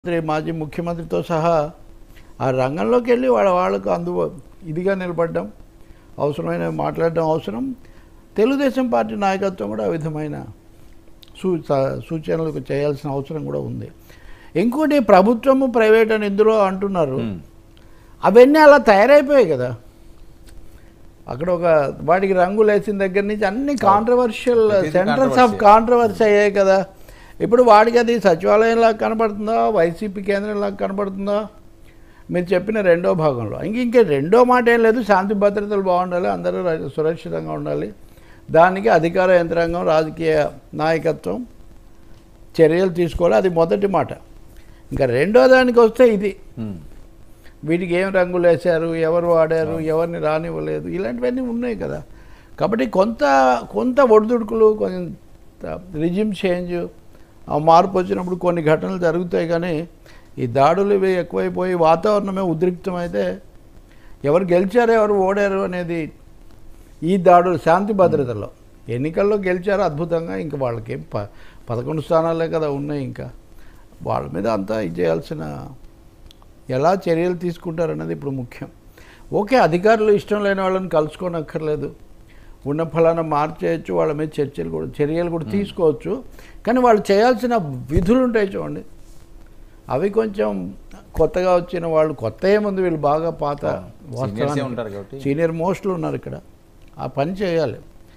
మంత్రి మాజీ ముఖ్యమంత్రితో సహా ఆ రంగంలోకి వెళ్ళి వాళ్ళ వాళ్ళకు అందు ఇదిగా నిలబడడం అవసరమైన మాట్లాడడం అవసరం తెలుగుదేశం పార్టీ నాయకత్వం కూడా ఆ విధమైన సూ స- సూచనలు చేయాల్సిన అవసరం కూడా ఉంది ఇంకోటి ప్రభుత్వము ప్రైవేట్ అని ఇందులో అంటున్నారు ఉమ్. అవన్నీ అలా తయారైపోయాయి కదా అక్కడ ఒక వాటికి రంగులు వేసిన దగ్గర నుంచి అన్ని కాంట్రవర్షియల్ ప్రతిదీ సెంటర్స్ ఆఫ్ controversy. కాంట్రవర్సీ అయ్యాయి కదా ఇప్పుడు వాడికి అది సచివాలయంలా కనపడుతుందా వైసీపీ కేంద్రంలా కనపడుతుందా మీరు చెప్పిన రెండో భాగంలో ఇంక ఇంకే రెండో మాట ఏం లేదు శాంతి భద్రతలు బాగుండాలి అందరూ ర- సురక్షితంగా ఉండాలి దానికి అధికార యంత్రాంగం రాజకీయ నాయకత్వం చర్యలు తీసుకోవాలి అది మొదటి మాట ఇంకా రెండో దానికి వస్తే ఇది ఉమ్. వీటికి ఏం రంగులు వేశారు ఎవరు వాడారు ఎవరిని రానివ్వలేదు ఇలాంటివన్నీ ఉన్నాయి కదా కాబట్టి కొంత కొంత ఒడిదుడుకులు కొంత రిజిమ్ చేంజ్ ఆ మార్పు వచ్చినప్పుడు కొన్ని ఘటనలు జరుగుతాయి కానీ ఈ దాడులు ఇవి ఎక్కువైపోయి వాతావరణమే ఉద్రిక్తమైతే ఎవరు గెలిచారు ఎవరు ఓడారు అనేది ఈ దాడులు శాంతి భద్రతలో ఎన్నికల్లో గెలిచారు అద్భుతంగా ఇంకా వాళ్ళకి ఏం ప పదకొండు స్థానాలే కదా ఉన్నాయి ఇంకా వాళ్ళ మీద అంతా ఇది చేయాల్సిన ఎలా చర్యలు తీసుకుంటారన్నది ఇప్పుడు ముఖ్యం ఓకే అధికారులు ఇష్టం లేని వాళ్ళని కలుసుకోనక్కర్లేదు ఉన్న ఫలానా మార్చేయచ్చు వాళ్ళ మీద చర్చలు కూడా చర్యలు కూడా తీసుకోవచ్చు కానీ వాళ్ళు చేయాల్సిన విధులు ఉంటాయి చూడండి అవి కొంచెం కొత్తగా వచ్చిన వాళ్ళు కొత్త ఏముంది వీళ్ళు బాగా పాత Seniors ఏ వాస్తవానికి ఉంటారు కాబట్టి సీనియర్ మోస్ట్లు ఉన్నారు ఇక్కడ ఆ పని చేయాలి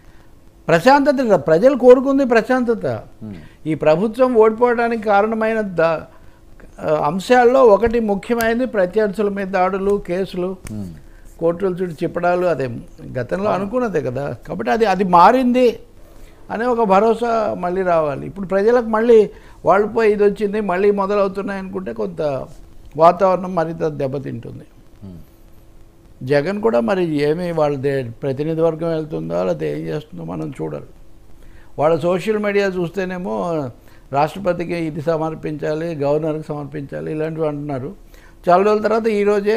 ప్రశాంతత ప్రజలు కోరుకుంది ప్రశాంతత ఉమ్. ఈ ప్రభుత్వం ఓడిపోవడానికి కారణమైన ద ఆ, అంశాల్లో ఒకటి ముఖ్యమైనది ప్రత్యర్థుల మీద దాడులు కేసులు ఉమ్. కోర్టుల చుట్టూ చిప్పడాలు అదే గతంలో అనుకున్నదే కదా కాబట్టి అది అది మారింది అనే ఒక భరోసా మళ్ళీ రావాలి ఇప్పుడు ప్రజలకు మళ్ళీ వాళ్ళు పోయి ఇది వచ్చింది మళ్ళీ మొదలవుతున్నాయి అనుకుంటే కొంత వాతావరణం మరింత దెబ్బతింటుంది ఉమ్. జగన్ కూడా మరి ఏమి వాళ్ళ దే- ప్రతినిధి వర్గం వెళ్తుందో లేకపోతే ఏం చేస్తుందో మనం చూడాలి వాళ్ళ సోషల్ మీడియా చూస్తేనేమో రాష్ట్రపతికి ఇది సమర్పించాలి గవర్నర్కి సమర్పించాలి ఇలాంటివి అంటున్నారు చాలా రోజుల తర్వాత ఈరోజే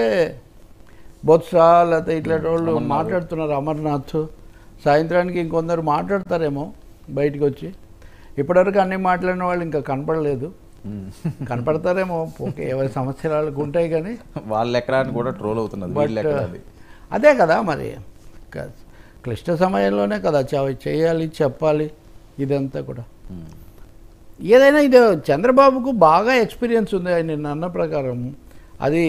బొత్స లేకపోతే ఇట్లాంటి వాళ్ళు అమర్నాథ్. మాట్లాడుతున్నారు అమర్నాథ్ సాయంత్రానికి ఇంకొందరు మాట్లాడతారేమో బయటికి వచ్చి ఇప్పటివరకు అన్ని మాట్లాడిన వాళ్ళు ఇంకా కనపడలేదు ఉమ్. కనపడతారేమో ఓకే ఎవరి సమస్యలు వాళ్ళకు ఉంటాయి కానీ వాళ్ళ ఎక్కడ అని కూడా ట్రోల్ అవుతున్నది బట్ వీళ్ళు ఎక్కడ అది అదే కదా మరి క- క్లిష్ట సమయంలోనే కదా చ- చేయాలి చెప్పాలి ఇదంతా కూడా ఉమ్. ఏదైనా ఇది చంద్రబాబుకు బాగా ఎక్స్పీరియన్స్ ఉంది ఆయన నిన్న అన్న ప్రకారం అది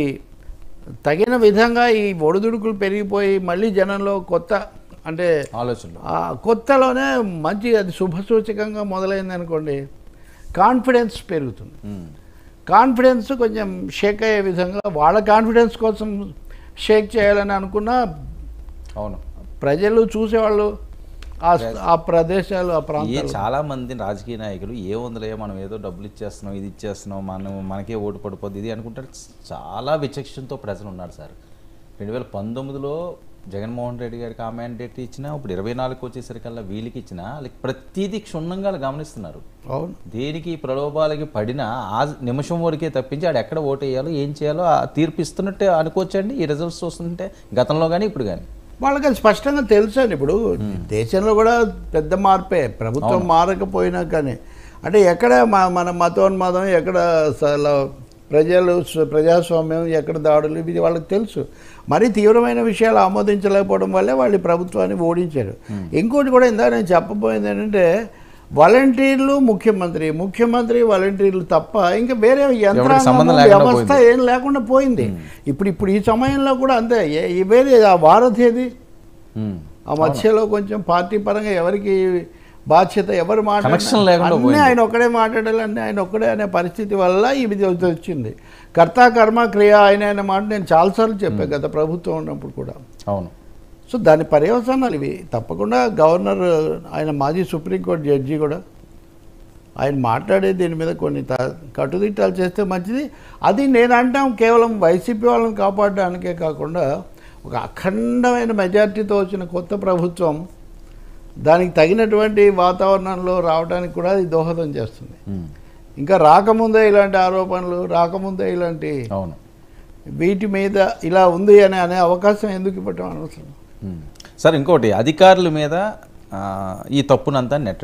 తగిన విధంగా ఈ ఒడిదుడుకులు పెరిగిపోయి మళ్ళీ జనంలో కొత్త అంటే ఆలోచనలు ఆ కొత్తలోనే మంచి అది శుభసూచకంగా మొదలైంది అనుకోండి కాన్ఫిడెన్స్ పెరుగుతుంది ఉమ్. కాన్ఫిడెన్స్ కొంచెం షేక్ అయ్యే విధంగా వాళ్ళ కాన్ఫిడెన్స్ కోసం షేక్ చేయాలని అనుకున్న అవును ప్రజలు చూసేవాళ్ళు ఆ ఆ ప్రదేశాలు ఆ ఏ ప్రాంతాలు చాలా మంది రాజకీయ నాయకులు ఏ ఉందిలే మనం ఏదో డబ్బులు ఇచ్చేస్తున్నాం ఇది ఇచ్చేస్తున్నాం మనం మనకే ఓటు పడిపోద్ది ఇది అనుకుంటారు చాలా విచక్షణతో ప్రజలు ఉన్నారు సార్ రెండు వేల పంతొమ్మిదిలో జగన్మోహన్ రెడ్డి గారికి ఆ మ్యాండేట్ ఇచ్చినా ఇప్పుడు ఇరవై నాలుగుకి వచ్చేసరికల్లా వీళ్ళకి ఇచ్చినా వాళ్ళకి ప్రతిదీ క్షుణ్ణంగా వాళ్ళు గమనిస్తున్నారు అవును దేనికి ప్రలోభాలకి పడినా ఆ నిమిషం వరకే తప్పించి ఆడు ఎక్కడ ఓటు వేయాలో ఏం చేయాలో ఆ తీర్పు ఇస్తున్నట్టే అనుకోవచ్చండి ఈ రిజల్ట్స్ చూస్తుంటే గతంలో కానీ ఇప్పుడు కానీ వాళ్ళకి అది స్పష్టంగా తెలుసు అండి ఇప్పుడు దేశంలో కూడా పెద్ద మార్పే ప్రభుత్వం మారకపోయినా కానీ అంటే ఎక్కడ మా మన మతోన్మాదం ఎక్కడ అసలు ప్రజలు స్వ- ప్రజాస్వామ్యం ఎక్కడ దాడులు ఇది వాళ్ళకి తెలుసు మరీ తీవ్రమైన విషయాలు ఆమోదించలేకపోవడం వల్లే వాళ్ళు ఈ ప్రభుత్వాన్ని ఓడించారు ఇంకోటి కూడా ఇందా నేను చెప్పబోయింది ఏంటంటే వాలంటీర్లు ముఖ్యమంత్రి ముఖ్యమంత్రి వాలంటీర్లు తప్ప ఇంకా వేరే యంత్రాంగం సంబంధం లేకుండా వ్యవస్థ ఏం లేకుండా పోయింది ఇప్పుడు ఇప్పుడు ఈ సమయంలో కూడా అంతే ఏ- ఈ వేరే ఆ వారధి ఏది ఉమ్. ఆ మధ్యలో కొంచెం పార్టీ పరంగా ఎవరికి బాధ్యత ఎవరు Connection లేకుండా అన్నీ పోయింది. ఆయన ఒక్కడే మాట్లాడాలి అన్నీ ఆయన ఒక్కడే అనే పరిస్థితి వల్ల ఇది వచ్చింది కర్త కర్మ క్రియ ఆయన అనే మాట నేను చాలాసార్లు చెప్పాను గత ప్రభుత్వం ఉన్నప్పుడు కూడా అవును సో దాని పర్యవసానాలు ఇవి తప్పకుండా గవర్నర్ ఆయన మాజీ సుప్రీంకోర్టు జడ్జి కూడా ఆయన మాట్లాడే దీని మీద కొన్ని త- కట్టుదిట్టాలు చేస్తే మంచిది అది నేను అంటాం కేవలం వైసీపీ వాళ్ళని కాపాడడానికే కాకుండా ఒక అఖండమైన మెజార్టీతో వచ్చిన కొత్త ప్రభుత్వం దానికి తగినటువంటి వాతావరణంలో రావడానికి కూడా అది దోహదం చేస్తుంది ఉమ్. ఇంకా రాకముందే ఇలాంటి ఆరోపణలు రాకముందే ఇలాంటి అవును వీటి మీద ఇలా ఉంది అని అనే అవకాశం ఎందుకు ఇవ్వటం అనవసరం ఉమ్. సార్ ఇంకోటి అధికారుల మీద ఆ, ఈ తప్పునంతా నెట్టడం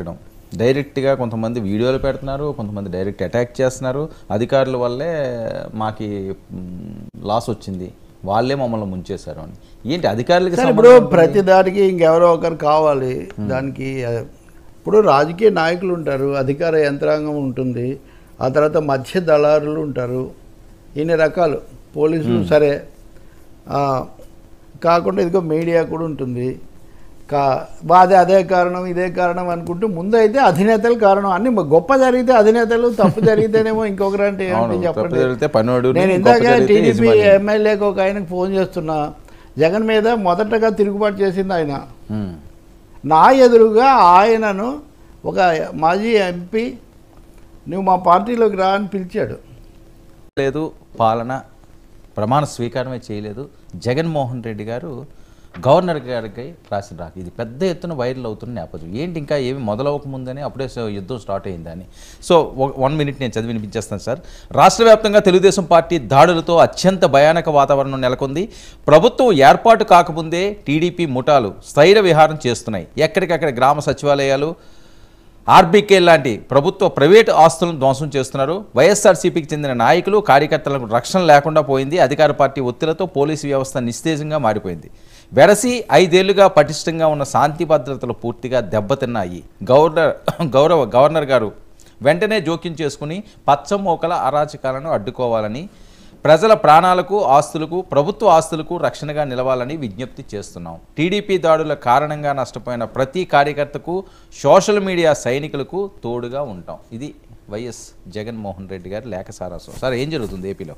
డైరెక్ట్గా కొంతమంది వీడియోలు పెడుతున్నారు కొంతమంది డైరెక్ట్ అటాక్ చేస్తున్నారు అధికారుల వల్లే మాకి లాస్ వచ్చింది వాళ్ళే మమ్మల్ని ముంచేశారు అని ఏంటి అధికారులకి సరే ఇప్పుడు సంబంధం ఏంటి? ప్రతి దానికి ఇంకెవరో ఒకరు కావాలి దానికి ఆ, ఇప్పుడు రాజకీయ నాయకులు ఉంటారు అధికార యంత్రాంగం ఉంటుంది ఆ తర్వాత మధ్య దళారులు ఉంటారు ఇన్ని రకాలు పోలీసులు సరే ఆ, కాకుండా ఇదిగో మీడియా కూడా ఉంటుంది కా అదే అదే కారణం ఇదే కారణం అనుకుంటూ ముందు అయితే అధినేతలు కారణం అన్ని గొప్ప జరిగితే అధినేతలు తప్పు జరిగితేనేమో ఇంకొకరు అంటే అవును, ఏంటి తప్పు చెప్పండి జరిగితే పనివాడు నేను గొప్ప ఇందాక జరిగితే టీడీపీ యజమాని. ఎమ్మెల్యేకి ఒక ఆయనకు ఫోన్ చేస్తున్నా జగన్ మీద మొదటగా తిరుగుబాటు చేసింది ఆయన ఉమ్. నా ఎదురుగా ఆయనను ఒక మాజీ ఎంపీ నువ్వు మా పార్టీలోకి రా అని పిలిచాడు లేదు పాలన ప్రమాణ స్వీకారమే చేయలేదు జగన్మోహన్ రెడ్డి గారు గవర్నర్ గారికి రాసిన రాక ఇది పెద్ద ఎత్తున వైరల్ అవుతున్న నేపథ్యం ఏంటి ఇంకా ఏమి మొదలవక ముందని అప్పుడే సో యుద్ధం స్టార్ట్ అయిందని సో వన్ మినిట్ నేను చదివి వినిపించేస్తాను సార్ రాష్ట్ర వ్యాప్తంగా తెలుగుదేశం పార్టీ దాడులతో అత్యంత భయానక వాతావరణం నెలకొంది ప్రభుత్వం ఏర్పాటు కాకముందే టీడీపీ ముఠాలు స్థైర్య విహారం చేస్తున్నాయి ఎక్కడికక్కడ గ్రామ సచివాలయాలు ఆర్బీకే లాంటి ప్రభుత్వ ప్రైవేటు ఆస్తులను ధ్వంసం చేస్తున్నారు వైఎస్ఆర్సీపీకి చెందిన నాయకులు కార్యకర్తలకు రక్షణ లేకుండా పోయింది అధికార పార్టీ ఒత్తిడితో పోలీసు వ్యవస్థ నిస్తేజంగా మారిపోయింది వెరసి ఐదేళ్లుగా పటిష్టంగా ఉన్న శాంతి భద్రతలు పూర్తిగా దెబ్బతిన్నాయి గవర్నర్ గౌరవ గవర్నర్ గారు వెంటనే జోక్యం చేసుకుని పచ్చమోకల అరాచకాలను అడ్డుకోవాలని ప్రజల ప్రాణాలకు ఆస్తులకు ప్రభుత్వ ఆస్తులకు రక్షణగా నిలవాలని విజ్ఞప్తి చేస్తున్నాం టీడీపీ దాడుల కారణంగా నష్టపోయిన ప్రతి కార్యకర్తకు సోషల్ మీడియా సైనికులకు తోడుగా ఉంటాం ఇది వైఎస్ జగన్మోహన్ రెడ్డి గారి లేఖ సారాంశం సార్ ఏం జరుగుతుంది ఏపీలో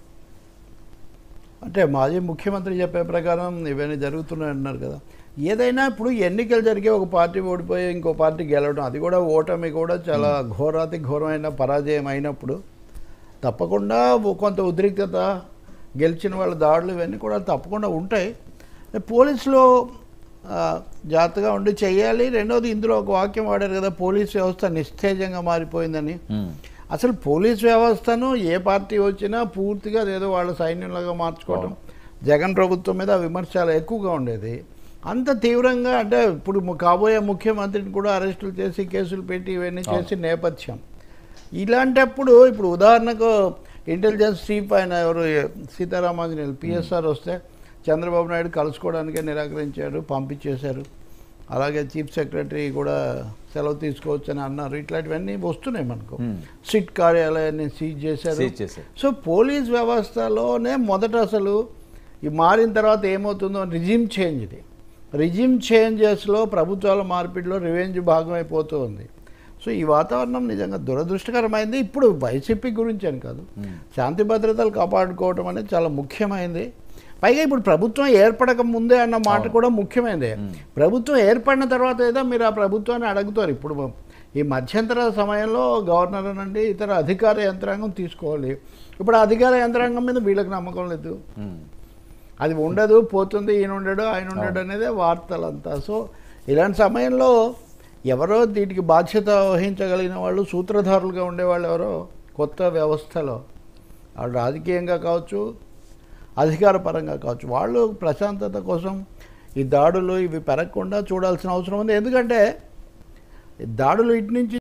అంటే మాజీ ముఖ్యమంత్రి చెప్పే ప్రకారం ఇవన్నీ జరుగుతున్నాయి అన్నారు కదా ఏదైనా ఇప్పుడు ఎన్నికలు జరిగే ఒక పార్టీ ఓడిపోయి ఇంకో పార్టీ గెలవడం అది కూడా ఓటమి కూడా చాలా ఘోరాతి ఘోరమైన పరాజయం అయినప్పుడు తప్పకుండా కొంత ఉద్రిక్తత గెలిచిన వాళ్ళ దాడులు ఇవన్నీ కూడా తప్పకుండా ఉంటాయి పోలీసులు ఆ, జాగ్రత్తగా ఉండి చేయాలి రెండోది ఇందులో ఒక వాక్యం వాడారు కదా పోలీస్ వ్యవస్థ నిస్తేజంగా మారిపోయిందని ఉమ్, అసలు పోలీస్ వ్యవస్థను ఏ పార్టీ వచ్చినా పూర్తిగా ఏదో వాళ్ళ సైన్యంలాగా మార్చుకోవడం జగన్ ప్రభుత్వం మీద విమర్శ చాలా ఎక్కువగా ఉండేది అంత తీవ్రంగా అంటే ఇప్పుడు ము- కాబోయే ముఖ్యమంత్రిని కూడా అరెస్టులు చేసి కేసులు పెట్టి ఇవన్నీ చేసి నేపథ్యం ఇలాంటప్పుడు ఇప్పుడు ఉదాహరణకు ఇంటెలిజెన్స్ చీఫ్ ఆయన ఎవరు సీతారామాంజనేయులు పిఎస్ఆర్ వస్తే చంద్రబాబు నాయుడు కలుసుకోవడానికే నిరాకరించారు పంపించేశారు అలాగే చీఫ్ సెక్రటరీ కూడా సెలవు తీసుకోవచ్చని అన్నారు ఇట్లాంటివన్నీ వస్తున్నాయి మనకు Hmm. సిట్ కార్యాలయాన్ని సీజ్ చేశారు సీజ్ చేశారు సో పోలీస్ వ్యవస్థలోనే మొదట అసలు ఈ మారిన తర్వాత ఏమవుతుందో రిజిమ్ చేంజ్ ఇది రిజిమ్ చేంజెస్లో ప్రభుత్వాల మార్పిడిలో రివెంజ్ భాగమైపోతూ ఉంది సో ఈ వాతావరణం నిజంగా దురదృష్టకరమైంది ఇప్పుడు వైసీపీ గురించి అని కాదు శాంతి భద్రతలు కాపాడుకోవడం అనేది చాలా ముఖ్యమైనది పైగా ఇప్పుడు ప్రభుత్వం ఏర్పడక ముందే అన్న మాట కూడా ముఖ్యమైనదే ప్రభుత్వం ఏర్పడిన తర్వాత ఏదో మీరు ఆ ప్రభుత్వాన్ని అడుగుతారు ఇప్పుడు ఈ మధ్యంతర సమయంలో గవర్నర్ నుండి ఇతర అధికార యంత్రాంగం తీసుకోవాలి ఇప్పుడు ఆ అధికార యంత్రాంగం మీద వీళ్ళకి నమ్మకం లేదు ఉమ్, అది ఉండదు పోతుంది ఈయన ఉండడు ఆయన ఉండడు అనేదే వార్తలంతా సో ఇలాంటి సమయంలో ఎవరో దీనికి బాధ్యత వహించగలిగిన వాళ్ళు సూత్రధారులుగా ఉండేవాళ్ళు ఎవరో కొత్త వ్యవస్థలో వాళ్ళు రాజకీయంగా కావచ్చు అధికార పరంగా కావచ్చు వాళ్ళు ప్రశాంతత కోసం ఈ దాడులు ఇవి పెరగకుండా చూడాల్సిన అవసరం ఉంది ఎందుకంటే ఈ దాడులు ఇటు నుంచి